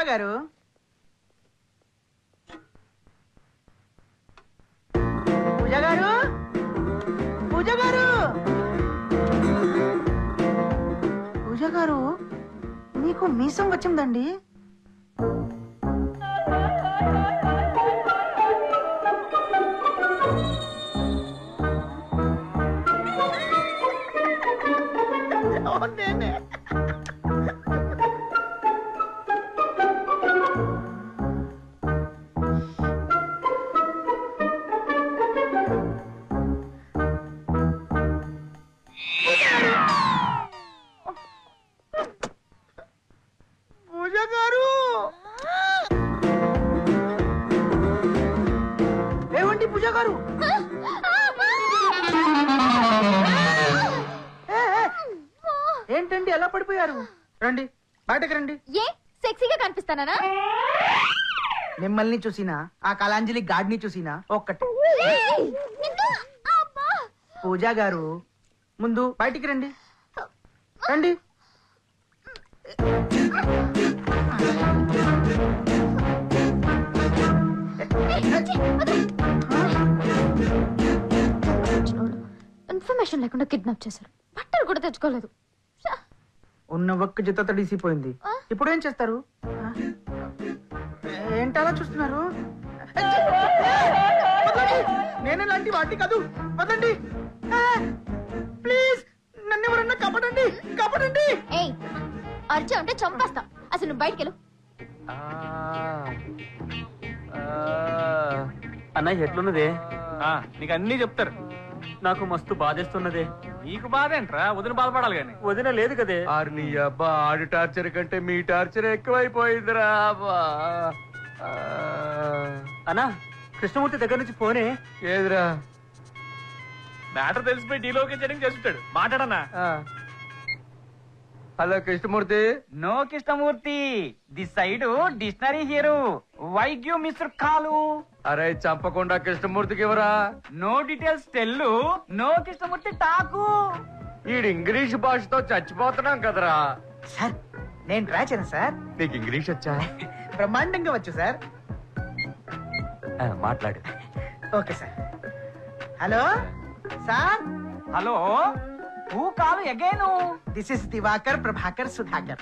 గారు పూజ గారు పూజ గారు పూజ గారు మీకు మీసం వచ్చిందండి నేనే పూజ గారు ఏమండి పూజ గారు ఏ, ఏ, ఏంటండి ఎలా పడిపోయారు రండి బయటకు రండి ఏ సెక్సీగా కనిపిస్తానా మిమ్మల్ని చూసినా ఆ కళాంజలి గాడిని చూసినా ఒక్కటే పూజ గారు ముందు బయటికి రండి రండి ఇన్ఫర్మేషన్ లేకుండా కిడ్నాప్ చేశారు బట్టలు కూడా తెచ్చుకోలేదు ఛ! ఉన్న ఒక్క జత తడిసిపోయింది ఆ? ఇప్పుడు ఏం చేస్తారు ఆ? ఏంటి అలా చూస్తున్నారు వదలండి. నేనే లాంటి వాటి కాదు వదండి ప్లీజ్ నన్ను ఎవరన్నా కాపాడండి కాపాడండి ఏయ్ అర్జా అంటే చంపేస్తా అసలు నువ్వు బయటికి వెళ్ళు అన్నయ్య ఎట్లున్నదే ఆ, నీకు అన్ని చెప్తారు నాకు మస్తు బాధేస్తున్నదే నీకు బాధ ఏంట్రా వదిన బాధపడాలి కానీ వదిన లేదు కదే ఆరు నీ అబ్బా ఆడి టార్చర్ కంటే మీ టార్చర్ ఎక్కువైపోయిందిరా అబ్బా ఆ, అన్నా కృష్ణమూర్తి దగ్గర నుంచి ఫోనే ఏదిరా మ్యాటర్ తెలిసిపోయి డీలోకి చేయడానికి చేస్తుంటాడు మాట్లాడన్నా ఆ. Hello Krishnamurthy no Krishnamurthy the side dictionary hero వైద్యు మిస్టర్ కాలు అరే చంపకుండా కృష్ణమూర్తికి ఇవ్వరా no details tell no Krishnamurthy talk ఈడు ఇంగ్లీష్ భాషతో చచ్చిపోతున్నాం కదరా సార్ నేను ట్రై చేయను సార్ నీకు ఇంగ్లీష్ వచ్చా బ్రహ్మాండంగా వచ్చు సార్ ఆ, మాట్లాడు okay sir hello sir hello who call again this is Diwakar Prabhakar Sudhakar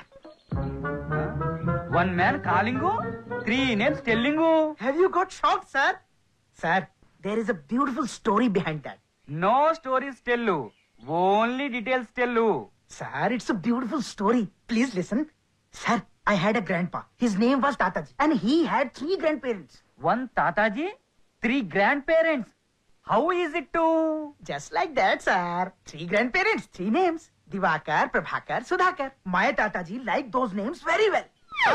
one man calling three names telling have you got shock sir sir there is a beautiful story behind that no stories tell only details tell Sir, it's a beautiful story. Please listen. Sir, I had a grandpa. His name was Tataji. And he had three grandparents. One తాతాజీ three grandparents how is it to Just like that, sir. Three grandparents, three names. Divakar, Prabhakar, Sudhakar. My Tataji liked those names very well.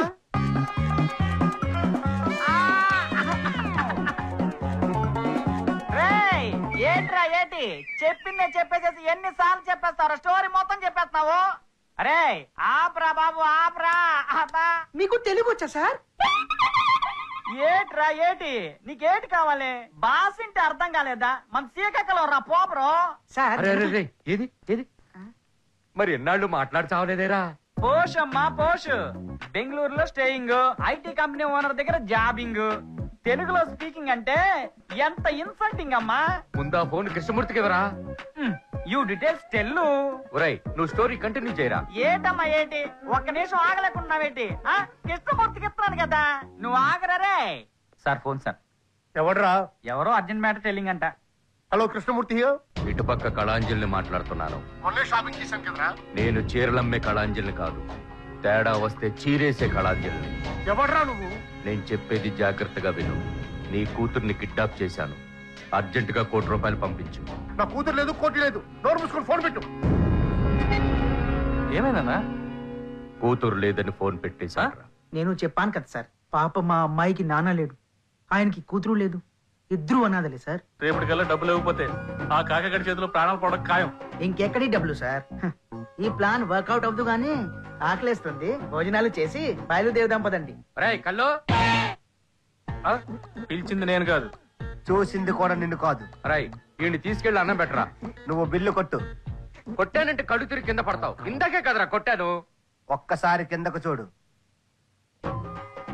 రేయ్ ఏంట్రా ఏంటి చెప్పిందే చెప్పేసేసి ఎన్ని సార్లు చెప్పేస్తావు story మొత్తం చెప్పేస్తున్నావు అరే ఆప్రా బాబు ఆప్రా ఆపా మీకు తెలుగు వచ్చా సార్ ఏట్రా ఏటి నీకేటి కావాలి బాసింటి అర్థం కాలేదా మన సీకక్కలో రా పోపరు సార్ అరే అరే, అరే ఏది ఏది మరి ఎన్నాళ్ళు మాట్లాడి చావలేదేరా పోష్ అమ్మా పోష్ బెంగళూరులో స్టేయింగ్ ఐటీ కంపెనీ ఓనర్ దగ్గర జాబింగ్ తెలుగులో స్పీకింగ్ అంటే ఎంత ఇన్సల్టింగ్ అమ్మా ముందా ఫోన్ కృష్ణమూర్తికి ఇవ్వరా యూ డీటెయిల్స్ టెల్లు ఒరేయ్ నువ్వు స్టోరీ కంటిన్యూ చేయరా ఏటమ్మా ఏంటి ఒక్క నిమిషం ఆగలేకున్నావేంటి ఆ? కృష్ణమూర్తికి ఇస్తున్నాను కదా నువ్వు ఆగరరే సార్ ఫోన్ సార్ ఎవడ్రా ఎవరో అర్జెంట్ మ్యాటర్ టెల్లింగ్ అంట హలో కృష్ణమూర్తి హియర్ ఇటుపక్క కళాంజలిని మాట్లాడుతున్నాను మొన్నే షాపింగ్ చేశాం కదరా నేను చీరలమ్మే కళాంజలిని కాదు తేడా వస్తే చీరేసే కళాంజలిని ఎవడ్రా నువ్వు నేను చెప్పేది జాగ్రత్తగా విను నీ కూతుర్ని కిడ్నాప్ చేశాను అర్జెంటుగా కోటి రూపాయలు పంపించు నా కూతురు లేదు కోటి లేదు నోరు మూసుకొని ఫోన్ పెట్టు ఏమైందన్నా కూతురు లేదని ఫోన్ పెట్టేశారా నేను చెప్పాను కదా సార్ పాప మా అమ్మాయికి నాన్న లేడు ఆయనకి కూతురు లేదు ఇద్దరు అనాథలే సార్ రేపటికల్లా డబ్బులు ఇవ్వకపోతే ఆ కాకగడి చేతిలో ప్రాణాలు పోవడం ఖాయం ఇంకెక్కడి డబ్బులు సార్ హ, ఈ ప్లాన్ వర్కౌట్ అవ్వదు గానీ ఆకలేస్తుంది భోజనాలు చేసి బయలుదేరుదాం పదండి రేయ్ కల్లో ఆ? పిలిచింది నేను కాదు చూసింది కూడా నిన్ను కాదు రాయ్ వీడిని తీసుకెళ్లి అన్నం పెట్టరా నువ్వు బిల్లు కొట్టు కొట్టానంటే కళ్ళు తిరిగి కింద పడతావు ఇందాకే కదరా కొట్టాను ఒక్కసారి కిందకు చూడు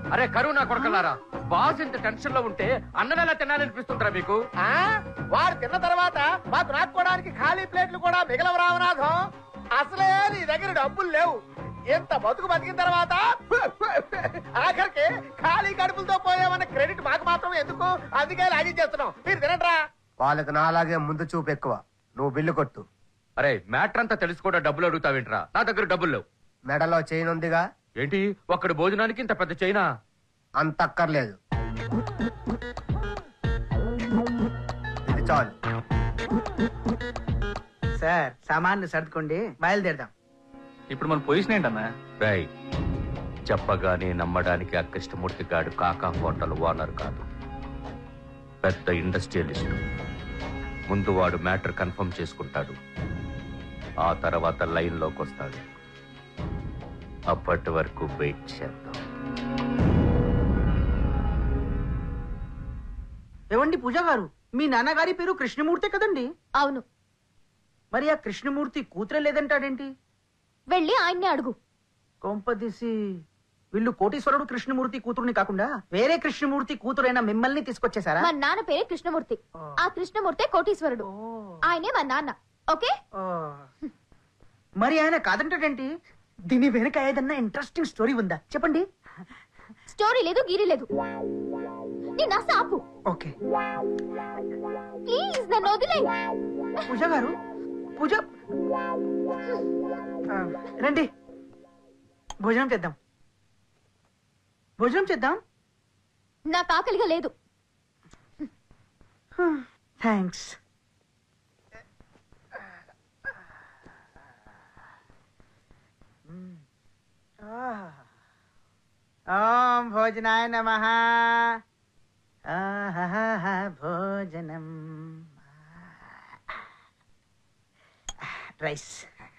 అరే కరువు నా కొడకలారా బాస్ ఇంత టెన్షన్ లో ఉంటే అన్నం ఎలా తినాలనిపిస్తుంటారా మీకు ఆ? వాడు తిన్న తర్వాత మాకు నాటుకోవడానికి ఖాళీ ప్లేట్లు కూడా మిగలవు రామనాథం అసలే నీ దగ్గర డబ్బులు లేవు ఎంత బతుకు బతికిన తర్వాత ఆఖరికి ఖాళీ కడుపులతో పోయామన్న క్రెడిట్ మాకు మాత్రం ఎందుకు అందుకే లాగించేస్తున్నాం మీరు తినట్రా వాళ్ళకి నాలాగే ముందు చూపు ఎక్కువ నువ్వు బిల్లు కొట్టు అరే మ్యాటర్ అంతా తెలిసి కూడా డబ్బులు అడుగుతావేంట్రా నా దగ్గర డబ్బులు లేవు మెడలో చైన్ ఉందిగా ఏంటి ఒక్కడి భోజనానికి ఇంత పెద్ద చైనా అంత అక్కర్లేదు ఇది చాలు సార్ సామాన్లు సర్దుకోండి బయలుదేరదాం ఇప్పుడు మన పొజిషన్ ఏంటన్నా రై చెప్పగానే నమ్మడానికి ఆ కృష్ణమూర్తి గాడు కాకా హోటల్ ఓనర్ కాదు పెద్ద ఇండస్ట్రియలిస్ట్ ముందు వాడు మ్యాటర్ కన్ఫర్మ్ చేసుకుంటాడు ఆ తర్వాత లైన్లోకి వస్తాడు అప్పటి వరకు వెయిట్ చేద్దాం ఏవండి పూజ గారు మీ నాన్నగారి పేరు కృష్ణమూర్తే కదండి అవును మరి ఆ కృష్ణమూర్తి కూతురే లేదంటాడేంటి వెళ్ళి ఆయన్నే అడుగు కొంపదీసి వీళ్ళు కోటీశ్వరుడు కృష్ణమూర్తి కూతురుని కాకుండా వేరే కృష్ణమూర్తి కూతురైన మిమ్మల్ని తీసుకొచ్చేసారా మా నాన్న పేరే కృష్ణమూర్తి ఆ కృష్ణమూర్తే కోటీశ్వరుడు ఓ, ఆయనే మా నాన్న ఓకే ఓ. మరి ఆయన కాదంటాడేంటి దీని వెనుక ఏదన్నా ఇంట్రెస్టింగ్ స్టోరీ ఉందా చెప్పండి స్టోరీ లేదు గీరీ లేదు నీ నా సాపు ఓకే ప్లీజ్ నన్ను వదిలే పూజ గారు పూజ ఆ, రండి భోజనం చేద్దాం భోజనం చేద్దాం నాకు ఆకలిగా లేదు థ్యాంక్స్ ఓం భోజనాయ నమ భోజనం రైస్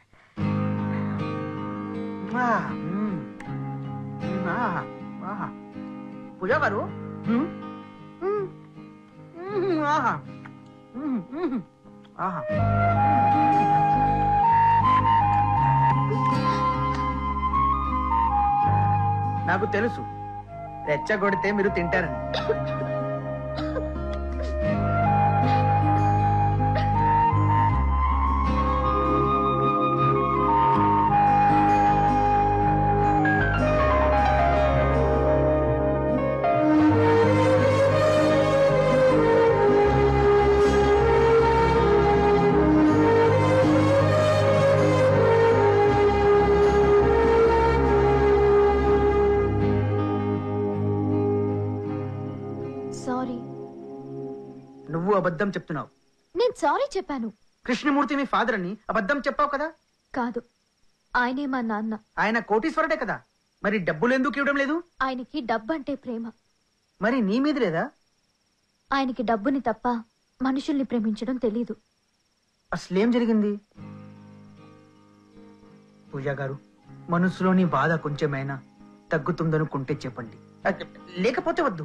పూజ గారు మ్మ్. మ్మ్. మ్మ్. ఆహా మ్మ్. మ్మ్. ఆహా నాకు తెలుసు రెచ్చగొడితే మీరు తింటారని సారీ నువ్వు అబద్ధం చెప్తున్నావు నేను సారీ చెప్పాను కృష్ణమూర్తి మీ ఫాదర్ అని అబద్ధం చెప్పావు కదా కాదు ఆయనే మా నాన్న ఆయన కోటీశ్వరుడే కదా మరి డబ్బులు ఎందుకు ఇవ్వడం లేదు ఆయనకి డబ్బంటే ప్రేమ మరి నీ మీద లేదా ఆయనకి డబ్బుని తప్ప మనుషుల్ని ప్రేమించడం తెలీదు అసలేం జరిగింది పూజ గారు మనసులోని బాధ కొంచెమైనా తగ్గుతుందనుకుంటే చెప్పండి అ- లేకపోతే వద్దు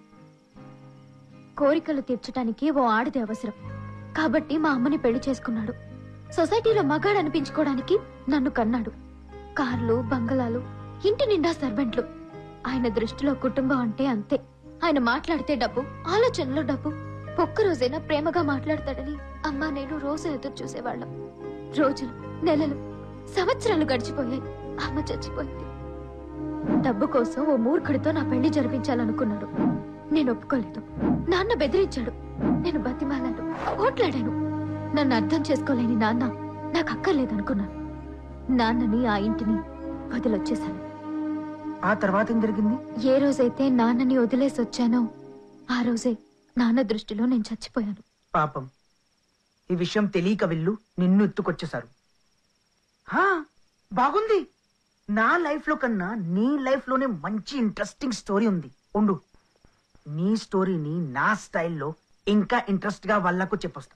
కోరికలు తీర్చడానికి ఓ ఆడది అవసరం కాబట్టి మా అమ్మని పెళ్లి చేసుకున్నాడు సొసైటీలో మగాడు అనిపించుకోవడానికి నన్ను కన్నాడు కార్లు బంగళాలు ఇంటి నిండా సర్వెంట్లు ఆయన దృష్టిలో కుటుంబం అంటే అంతే ఆయన మాట్లాడితే డబ్బు ఆలోచనలో డబ్బు ఒక్క రోజైనా ప్రేమగా మాట్లాడతాడని అమ్మా నేను రోజు ఎదురు చూసేవాళ్ళం రోజులు నెలలు సంవత్సరాలు గడిచిపోయాయి అమ్మ చచ్చిపోయింది డబ్బు కోసం ఓ మూర్ఖుడితో నా పెళ్లి జరిపించాలనుకున్నాడు నేను ఒప్పుకోలేదు నాన్న బెదిరించాడు నేను బతిమాలాను ఓట్లాడాను నన్ను అర్థం చేసుకోలేని నాన్న నాకు అక్కర్లేదనుకున్నాను నాన్నని ఆ ఇంటిని వదిలొచ్చేశాను ఆ తర్వాత ఏం జరిగింది ఏ రోజైతే నాన్నని వదిలేసి వచ్చానో ఆ రోజే నాన్న దృష్టిలో నేను చచ్చిపోయాను పాపం ఈ విషయం తెలియక వెళ్ళు నిన్ను ఎత్తుకొచ్చేశారు హా, బాగుంది నా లైఫ్ లో కన్నా నీ లైఫ్ లోనే మంచి ఇంట్రెస్టింగ్ స్టోరీ ఉంది ఉండు నీ స్టోరీని నా స్టైల్లో ఇంకా ఇంట్రెస్ట్ గా వాళ్ళకు చెప్పొస్తా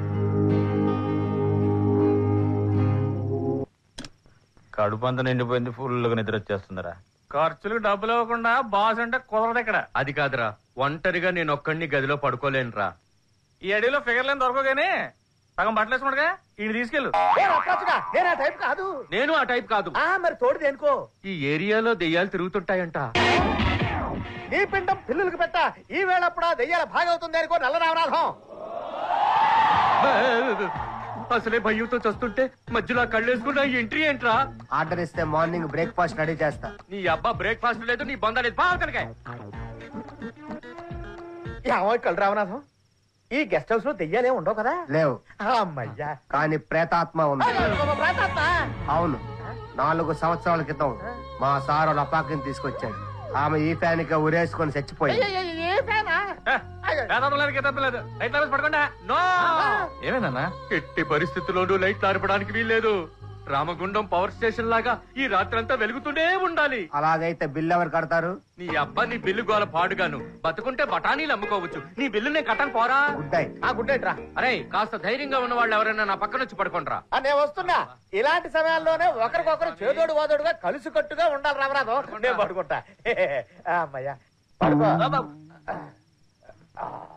కడుపు అంతా నిండిపోయింది ఫుల్గా నిద్ర వచ్చేస్తుందిరా ఖర్చులకు డబ్బులు ఇవ్వకుండా బాస్ అంటే కుదరదు ఇక్కడ అది కాదురా ఒంటరిగా నేను ఒక్కడిని గదిలో పడుకోలేనురా ఈ అడవిలో ఫిగర్ లేని దొరకవు కానీ సగం బట్టలు వేసుకున్నాడుగా ఇది తీసుకెళ్ళు నేను ఆ టైప్ కాదు నేను ఆ టైప్ కాదు ఆ మరి తోడు దేనికో ఈ ఏరియాలో దెయ్యాలు తిరుగుతుంటాయంట నీ పిండం పిల్లులకు పెట్ట ఈ వేళప్పుడా దెయ్యాల భాగవుతుంది అనుకో నల్ల రామనాథం అసలే భయ్యంతో చస్తుంటే మధ్యలో కళ్ళేసుకున్నా ఎంట్రీ ఏంట్రా ఆర్డర్ ఇస్తే మార్నింగ్ బ్రేక్ఫాస్ట్ రెడీ చేస్తా నీ అబ్బా బ్రేక్ఫాస్ట్ లేదు నీ బొంద లేదు బాగా కనుక ఏమో కళ్ళు రామనాథం ఈ గెస్ట్ హౌస్ లో దెయ్యాలే ఉండవు కదా లేవు అమ్మయ్యా కానీ ప్రేతాత్మ ఉంది ప్రాంతాత్మ అవును నాలుగు సంవత్సరాల క్రితం మా సార్ వాళ్ళ అపాకిని తీసుకొచ్చాడు ఆమె ఈ ఫ్యాన్ కి ఉరేసుకొని చచ్చిపోయింది ఏ ఫ్యానా పడకుండా నో ఏమేనా ఎట్టి పరిస్థితుల్లోనూ లైట్లు ఆర్పడానికి వీల్లేదు రామగుండం పవర్ స్టేషన్ లాగా ఈ రాత్రంతా వెలుగుతూనే ఉండాలి అలాగైతే బిల్ ఎవరు కడతారు నీ అబ్బా నీ బిల్లు గోల పాడుగాను బతుకుంటే బఠానీలు అమ్ముకోవచ్చు నీ బిల్లు నేను కట్టను పోరా గుడ్ నైట్ ఆ గుడ్డేట్రా అరే కాస్త ధైర్యంగా ఉన్న వాళ్ళు ఎవరైనా నా పక్కన వచ్చి పడుకుంటారా ఆ, నేను వస్తున్నా ఇలాంటి సమయాల్లోనే ఒకరికొకరు చేదోడు వాదోడుగా కలిసి కట్టుగా ఉండాలి రామనాథం నేను పడుకుంటా అమ్మయ్యా పడుకో ఆ.